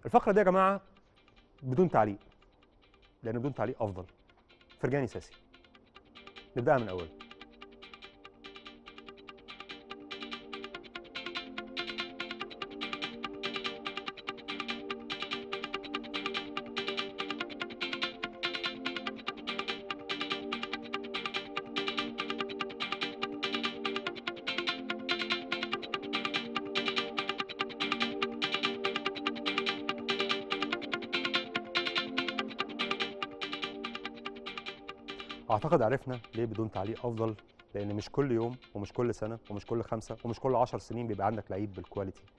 الفقره دي يا جماعه بدون تعليق لان بدون تعليق افضل فرجاني ساسي نبداها من اول اعتقد عرفنا ليه بدون تعليق افضل لان مش كل يوم ومش كل سنه ومش كل خمسه ومش كل 10 سنين بيبقى عندك لعيب بالكواليتي